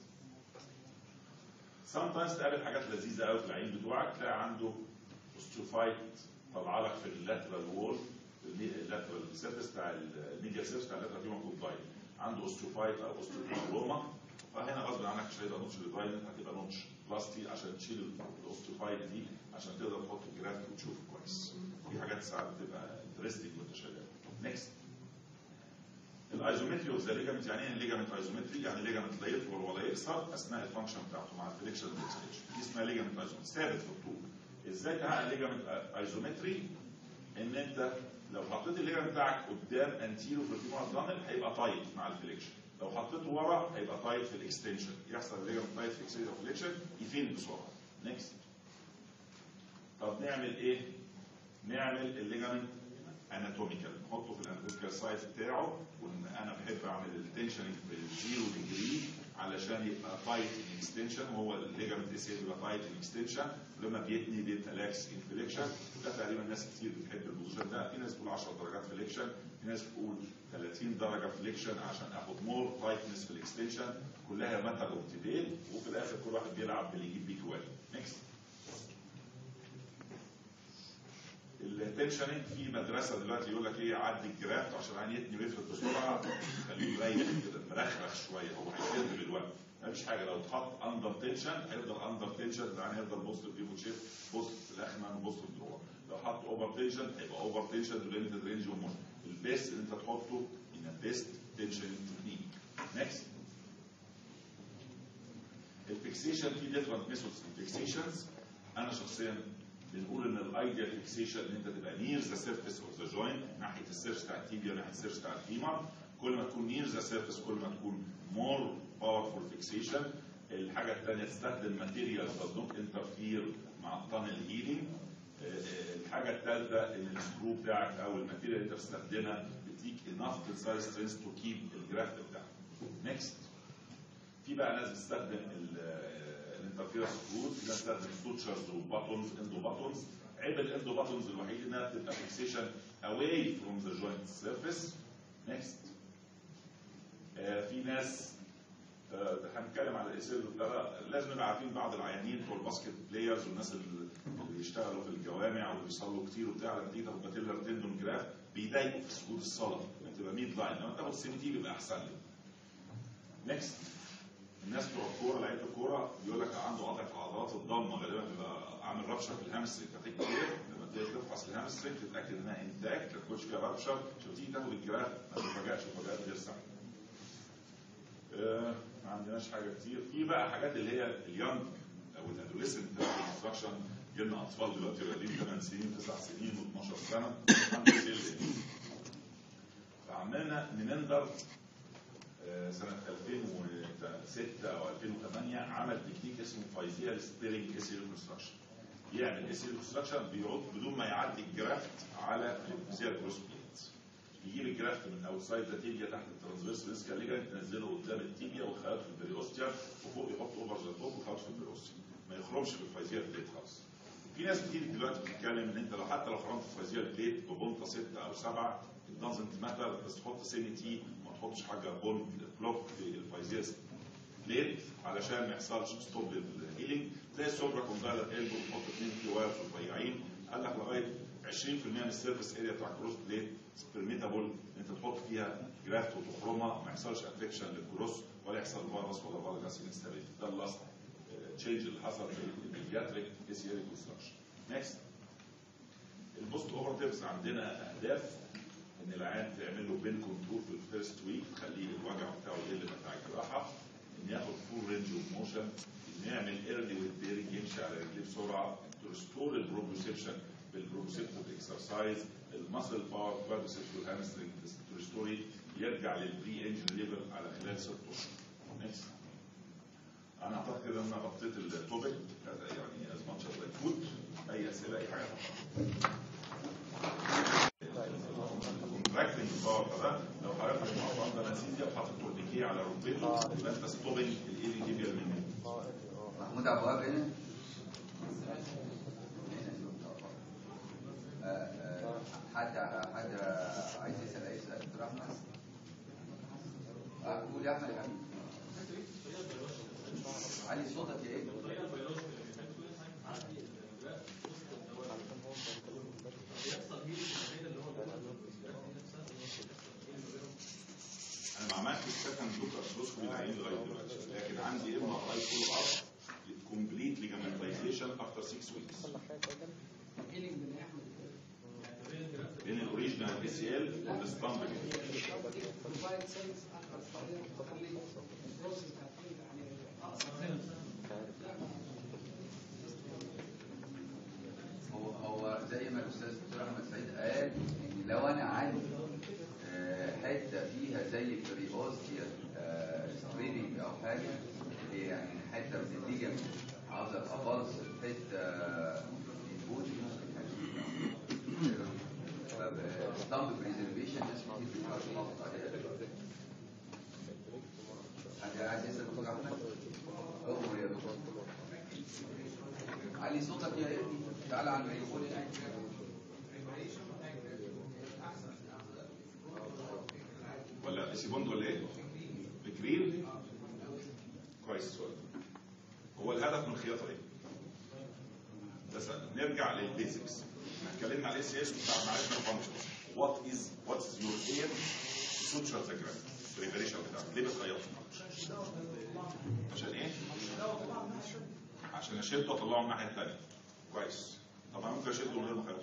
سام تايمز تقابل حاجات لذيذه قوي في العين بتوعك تلاقي عنده اوستيوفايت طالعه لك في اللاترال وول اللاترال سيرفيس بتاع الميديا سيرفيس بتاع اللاترال فيما كومباين عنده اوستيوفايت او اوستيوبروما فهنا غصب عنك مش هيبقى نوتش للبرايدنت هتبقى نوتش بلاستي عشان تشيل الاوستيوفايت دي عشان تقدر تحط الجرافت وتشوف كويس دي حاجات ساعات بتبقى انترستنج وانت شغال نيكست الايزومتري اوف ذا ليجامنت يعني ايه الليجامنت ايزومتري يعني الليجامنت لا يطول ولا يقصر اثناء الفانكشن بتاعته مع الفليكشن والاكستنشن دي اسمها ليجامنت ايزومتري ثابت في الطول ازاي تحقق ليجامنت ايزومتري ان انت لو حطيت الليجامنت بتاعك قدام انتيرو في الفيمور تانل هيبقى تايت مع الفليكشن لو حطيته ورا هيبقى تايت في الاكستنشن يحصل الليجامنت تايت في اكستنشن فليكشن يفين بسرعه نيكست طب نعمل ايه؟ نعمل الليجامنت اناتوميكال نحطه في الاناتوميكال سايت بتاعه وانا بحب اعمل التنشننج بالزيرو ديجري علشان يبقى تايت اكستنشن وهو الليجامنت اس بيبقى تايت اكستنشن ولما بيتني بيبقى لاكس انفليكشن ده تقريبا ناس كتير بتحب البوزيشن ده في ناس بتقول 10 درجات فليكشن في ناس بتقول 30 درجه فليكشن عشان اخد مور تايتنس في الاكستنشن كلها ماتر اوف ديبيت وفي الاخر كل واحد بيلعب باللي يجيب بيه كويس نيكست التنشننج في مدرسه دلوقتي يقول لك ايه عدي الجرافت عشان عين يتني ويفرد بسرعه خليه مريح كده مرخرخ شويه هو هيفرد بالوقت مفيش حاجه لو اتحط اندر تنشن هيفضل اندر تنشن يعني هيفضل بوست بيفو شيب بوست الاخمن وبوست الدروع لو حط اوفر تنشن هيبقى اوفر تنشن وليميتد رينج ومور البيست اللي انت تحطه ان بيست تنشن تكنيك نيكست الفيكسيشن في ديفرنت ميثودز الفيكسيشنز انا شخصيا بنقول ان الايديال فيكسيشن ان انت تبقى نير ذا سيرفيس اوف ذا جوينت ناحيه السيرفس بتاع التيبيا ناحيه السيرفس بتاع الفيمر كل ما تكون نير ذا سيرفيس كل ما تكون مور باورفول فيكسيشن الحاجه الثانيه تستخدم ماتيريال does not interfere مع التانل هيلينج الحاجه الثالثه ان السكرو بتاعك او الماتيريال اللي انت بتستخدمها بتديك enough tensile strength to keep الجرافت بتاعك نيكست في بقى ناس بتستخدم الانترفيرنس سكروز في ناس بتستخدم سوتشرز وباتونز اندو باتونز عيب الاندو باتونز الوحيد انها بتبقى فيكسيشن away from the joint surface next آه في ناس آه، هنتكلم على الايسيل ده لازم نبقى عارفين بعض العيانين بتوع الباسكت بلايرز والناس اللي اللي بيشتغلوا في الجوامع واللي بيصلوا كتير وبتاع لما تيجي تاخد باتيلر تندون جراف بيضايقوا في سجود الصلاه بتبقى ميد لاين لما تاخد سي تي بيبقى احسن لك. نكست الناس بتوع الكوره لعيبه الكوره بيقول لك عنده قطع في عضلات الضمه غالبا بيبقى عامل رابشر في الهامسترينج فتيجي كتير لما تيجي تفحص الهامسترينج تتاكد انها انتاكت ما تكونش فيها رابشر عشان تيجي تاخد الجراف ما تتفاجئش مفاجات غير سهله. آه، ما عندناش حاجه كتير في بقى حاجات اللي هي اليونج او الادوليسنت كونستراكشن جبنا اطفال دلوقتي رياضيين 8 سنين 9 سنين و12 سنه عنده سيل فعملنا نمندر آه، سنه 2006 او 2008 عمل تكنيك اسمه فايزيال ستيرنج اسيل كونستراكشن يعمل اسيل كونستراكشن بيعود بدون ما يعدي الجرافت على الفيزيال كروس بليت يجيب الجرافت من اوتسايد ذا تيبيا تحت الترانسفيرس ريسكا ليجنت ينزله قدام التيبيا ويخيط في البريوستيا وفوق يحط اوفر ذا توب ويخيط في البريوستيا ما يخرمش في الفايزيال بليت خالص في ناس كتير دلوقتي بتتكلم ان انت لو حتى لو خرمت في الفايزيال بليت ببونطه سته او سبعه it doesn't matter بس تحط سن تي ما تحطش حاجه بون بلوك في الفايزيال بليت علشان ما يحصلش ستوب للهيلينج زي السوبرا كوندايلر ايلبو بتحط اثنين كي وايرز رفيعين قال لك لغايه 20% من السيرفيس اريا بتاع الكروس بليت بيرميتابل انت تحط فيها جرافت وتخرمها ما يحصلش افكشن للكروس ولا يحصل فيروس ولا فيروس انستابيلتي ده اللاست تشينج اللي حصل في البيدياتريك اسيري كونستراكشن نكست البوست اوبرتيفز عندنا اهداف ان العيان تعمل له بين كنترول في الفيرست ويك تخليه الوجع بتاعه يقل بتاع الجراحه ان ياخد فول رينج اوف موشن ان يعمل ايرلي والديرنج يمشي على رجليه بسرعه ترستور البروبوسيبشن بالبروبوسيبتيف اكسرسايز المسل باور كوادريسبس والهامسترنج ترستوري يرجع للبري انجن ليفل على خلال ست اشهر نكست انا اعتقد كده ان انا غطيت التوبيك يعني از ماتش از اي كود اي اسئله اي حاجه كونتراكتنج باور ده لو حضرتك مش محطوط عند انستيزيا وحاطط تورنيكيه على ركبته يبقى انت ستوبنج الاي دي بيال منه محمود عبد الوهاب هنا آه، آه، حد حد عايز يسال اي سؤال دكتور احمد آه، قول يا احمد يا حبيبي علي صوتك يا ابني انا ما عملتش سكند لوك ارثروسكوبي بعين لغايه دلوقتي لكن عندي ام ار اي فول اب كومبليت ليجامنتايزيشن افتر 6 ويكس بين الاوريجينال بي سي ال والستامب هو هو زي ما الاستاذ دكتور احمد سعيد قال ان لو انا عندي آه، حته فيها زي البريوستيا سكريننج او حاجه اللي يعني حته من الليجمنت عاوز ابقى بلس حته البوت ستامب بريزرفيشن ناس كتير بتحافظ عليها حد عايز يسال دكتور احمد؟ اؤمر يا دكتور علي صوتك يا ابني تعال على الميكروفون هنا ولا سيبوند ولا ايه؟ بكريم كويس السؤال هو الهدف من الخياطه ايه؟ بس نرجع للبيزكس احنا اتكلمنا على الاس اس بتاع معرفه الفانكشنز وات از وات از يور ايم سوتشر ذا جراف بريبريشن بتاعك ليه بتخيط؟ عشان ايه؟ عشان اشده واطلعه الناحيه الثانيه كويس طب انا ممكن اشده من غير ما اخيطه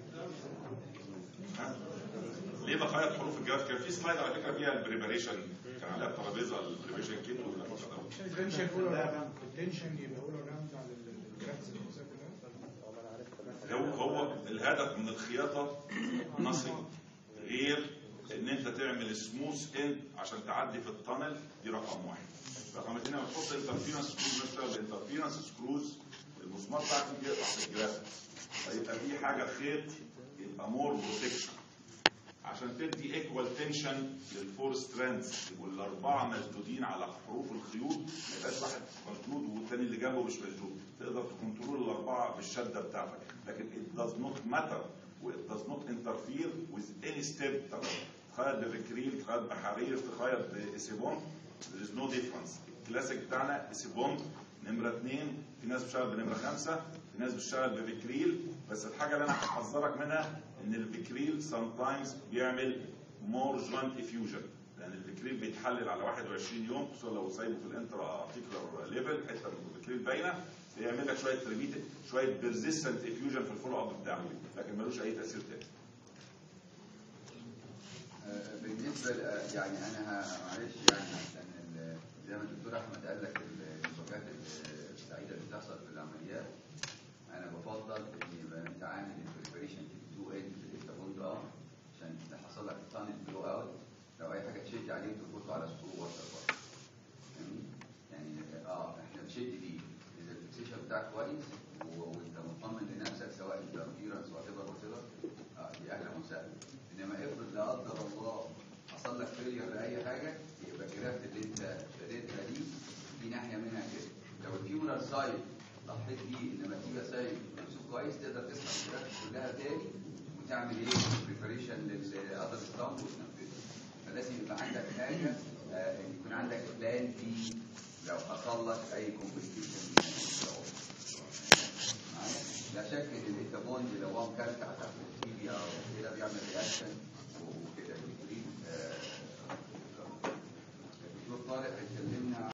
ها؟ ليه بخيط حروف الجراف كان في سلايد على فكره فيها البريبريشن كان عليها الترابيزه البريبريشن كيت التنشن يقول اراوند التنشن يبقى يقول اراوند على الجرافز النفسيه كلها هو هو الهدف من الخياطه نصي غير ان انت تعمل سموث اند عشان تعدي في التانل دي رقم واحد رقم اثنين لما تحط انترفيرنس سكروز مثلا الانترفيرنس سكروز المسمار بتاعك يقطع في الجرافيك فيبقى في حاجه خيط يبقى مور بروتكشن عشان تدي ايكوال تنشن للفور ستراندز والاربعه مشدودين على حروف الخيوط ما يبقاش واحد مشدود والتاني اللي جنبه مش مشدود تقدر تكنترول الاربعه بالشده بتاعتك لكن it does not matter و it does not interfere with any step تخيط بفكريل تخيط بحرير تخيط باسيبون there is no difference الكلاسيك بتاعنا اسيبوند نمره اثنين في ناس بتشتغل بنمره خمسه في ناس بتشتغل بفيكريل بس الحاجه اللي انا هحذرك منها ان الفيكريل سام تايمز بيعمل مور جوينت افيوجن لان الفيكريل بيتحلل على 21 يوم خصوصا لو سايبه في الانترا ارتيكولار ليفل حته من الفيكريل باينه بيعمل لك شويه ريبيت شويه بيرزيستنت افيوجن في الفولو اب بتاعه لكن ملوش اي تاثير تاني آه، بالنسبة ل- يعني أنا ه- معلش يعني عشان ال- زي ما الدكتور أحمد قال لك ال- الوجهات ال- السعيدة اللي بتحصل في العمليات أنا بفضل إن يبقى أنت عامل البريبريشن تو إند التابوند أه عشان لو حصل لك تانل بلو أوت لو أي حاجة تشد عليه تربطه على سكرو واتر بره فاهمني؟ يعني اه احنا بنشد فيه اذا الفيكسيشن بتاعك كويس و- وانت مطمن لنفسك سواء انت ابيرنس وات ايفر وات ايفر اه دي اهلا وسهلا انما افرض لا قدر الله حصل لك فيلير لاي حاجه يبقى الجرافت اللي انت شديتها دي في ناحيه منها كده لو الفيورال سايد ضحيت بيه انما الفيورال سايد ممسوك كويس تقدر تسحب الجرافت كلها تاني وتعمل ايه بريباريشن للاذر ستامب وتنفذه فلازم يبقى عندك حاجه آه، يكون عندك بلان بي لو حصل لك اي كومبليكيشن لا شك ان الاتابوند لو هو مكلكع تحت التيبيا او كده بيعمل رياكشن وكده بيجري الدكتور طارق اتكلم